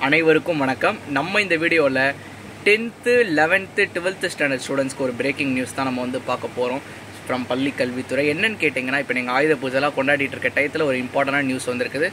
அனைவருக்கும் வணக்கம் நம்ம இந்த வீடியோவில் டென்த்து லெவன்த்து டுவெல்த்து ஸ்டாண்டர்ட் ஸ்டூடெண்ட்ஸ்க்கு ஒரு பிரேக்கிங் நியூஸ் தான் நம்ம வந்து பார்க்க போகிறோம் ஃப்ரம் பள்ளி கல்வித்துறை என்னன்னு கேட்டிங்கன்னா இப்போ நீங்கள் ஆயுத பூஜைலாம் கொண்டாடிட்டு இருக்க டயத்தில் ஒரு இம்பார்ட்டண்டான நியூஸ் வந்திருக்குது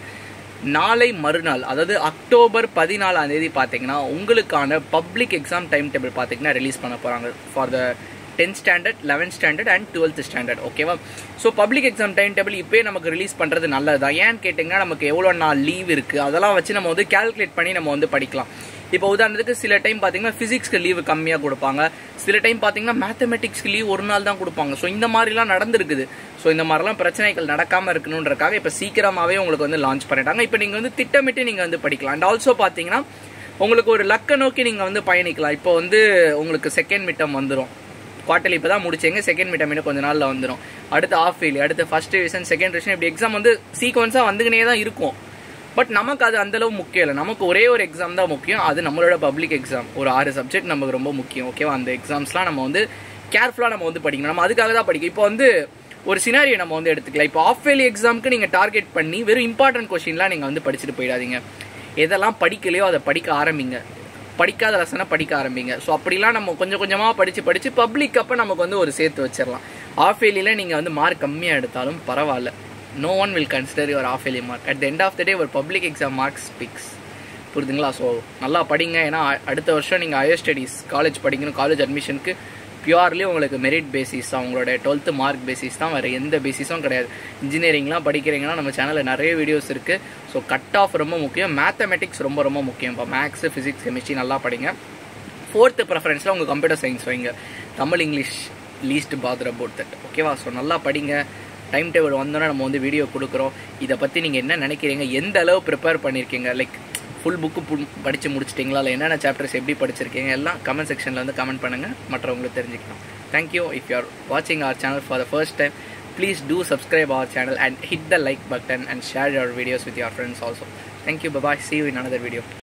நாளை மறுநாள் அதாவது அக்டோபர் பதினாலாம் தேதி பார்த்தீங்கன்னா உங்களுக்கான பப்ளிக் எக்ஸாம் டைம் டேபிள் பார்த்தீங்கன்னா ரிலீஸ் பண்ண போகிறாங்க for the tenth standard eleventh standard and twelfth standard ஓகேவா so public exam time table இப்போயே நமக்கு ரிலீஸ் பண்ணுறது நல்லது தான் ஏன்னு கேட்டிங்கன்னா நமக்கு எவ்வளோ நாள் லீவ் இருக்குது அதெல்லாம் வச்சு நம்ம வந்து கால்குலேட் பண்ணி நம்ம வந்து படிக்கலாம் இப்போ உதாரணத்துக்கு சில டைம் பார்த்தீங்கன்னா ஃபிசிக்ஸ்க்கு லீவு கம்மியாக கொடுப்பாங்க சில டைம் பார்த்தீங்கன்னா மேத்தமெட்டிக்ஸ்க்கு லீவ் ஒரு நாள் தான் கொடுப்பாங்க ஸோ இந்த மாதிரிலாம் நடந்திருக்குது ஸோ இந்த மாதிரிலாம் பிரச்சனைகள் நடக்காமல் இருக்கணுன்றக்காக இப்போ சீக்கிரமாகவே உங்களுக்கு வந்து லான்ச் பண்ணிட்டாங்க இப்போ நீங்கள் வந்து திட்டமிட்டு நீங்கள் வந்து படிக்கலாம் அண்ட் ஆல்சோ பார்த்தீங்கன்னா உங்களுக்கு ஒரு லக்கை நோக்கி நீங்கள் வந்து பயணிக்கலாம் இப்போ வந்து உங்களுக்கு செகண்ட் மிட்டம் வந்துடும் குவார்டர்லி இப்போ தான் முடிச்சேங்க செகண்ட் மிட்டம் இன்னும் கொஞ்ச நாளில் வந்துடும் அடுத்து ஆஃப் ஃபெயில் அடுத்து ஃபர்ஸ்ட் டிவிஷன் செகண்ட் டிவிஷன் இப்படி எக்ஸாம் வந்து சீக்வன்ஸாக வந்துக்கினே தான் இருக்கும் பட் நமக்கு அது அந்தளவு முக்கியம் இல்லை நமக்கு ஒரே ஒரு எக்ஸாம் தான் முக்கியம் அது நம்மளோட பப்ளிக் எக்ஸாம் ஒரு ஆறு சப்ஜெக்ட் நமக்கு ரொம்ப முக்கியம் ஓகேவா அந்த எக்ஸாம்ஸ்லாம் நம்ம வந்து கேர்ஃபுல்லாக நம்ம வந்து படிக்கணும் நம்ம அதுக்காக தான் படிக்கும் இப்போ வந்து ஒரு சினாரியை நம்ம வந்து எடுத்துக்கலாம் இப்போ ஆஃப் ஃபெயில் எக்ஸாமுக்கு நீங்கள் டார்கெட் பண்ணி வெறும் இம்பார்ட்டன்ட் கொஸ்டின்லாம் நீங்கள் வந்து படிச்சுட்டு போயிடாதீங்க எதெல்லாம் படிக்கலையோ அதை படிக்க ஆரம்பிங்க படிக்காத லெசனை படிக்க ஆரம்பிங்க ஸோ அப்படிலாம் நம்ம கொஞ்சம் கொஞ்சமாக படித்து படித்து பப்ளிக் அப்போ நமக்கு வந்து ஒரு சேர்த்து வச்சிடலாம் ஆஃப் ஃபெயிலில் நீங்கள் வந்து மார்க் கம்மியாக எடுத்தாலும் பரவாயில்ல no one will consider your half yearly mark at the end of the day ஒரு பப்ளிக் எக்ஸாம் மார்க்ஸ் ஸ்பிக்ஸ் புரிதுங்களா ஸோ நல்லா படிங்க ஏன்னா அடுத்த வருஷம் நீங்கள் ஹையர் ஸ்டடீஸ் காலேஜ் படிக்கணும் காலேஜ் அட்மிஷனுக்கு பியூர்லி உங்களுக்கு மெரிட் பேசிஸ் தான் உங்களோட டுவெல்த்து மார்க் பேசிஸ் தான் வேறு எந்த பேசிஸும் கிடையாது இன்ஜினியரிங்லாம் படிக்கிறீங்கன்னா நம்ம சேனலில் நிறைய வீடியோஸ் இருக்குது ஸோ கட் ஆஃப் ரொம்ப முக்கியம் மேத்தமெட்டிக்ஸ் ரொம்ப ரொம்ப முக்கியம் இப்போ மேக்ஸு ஃபிசிக்ஸ் கெமிஸ்ட்ரி நல்லா படிங்க ஃபோர்த்து ப்ரெஃபரன்ஸில் உங்கள் கம்ப்யூட்டர் சயின்ஸ் வைங்க தமிழ் English least bother about that ஓகேவா ஸோ நல்லா படிங்க டைம் டேபிள் வந்தோன்னே நம்ம வந்து வீடியோ கொடுக்குறோம் இதை பற்றி நீங்கள் என்ன நினைக்கிறீங்க எந்த அளவு ப்ரிப்பேர் பண்ணியிருக்கீங்க லைக் ஃபுல் புக்கு படித்து முடிச்சிட்டிங்களா இல்லை என்னென்ன சாப்டர்ஸ் எப்படி படிச்சிருக்கீங்க எல்லாம் கமெண்ட் செக்ஷனில் வந்து கமெண்ட் பண்ணுங்கள் மற்றவங்களுக்கு தெரிஞ்சுக்கலாம் தேங்க்யூ இஃப் யூ ஆர் வாட்சிங் our channel for the first time please do subscribe our channel and hit the like button and share your videos with your friends also thank you bye bye see you in another video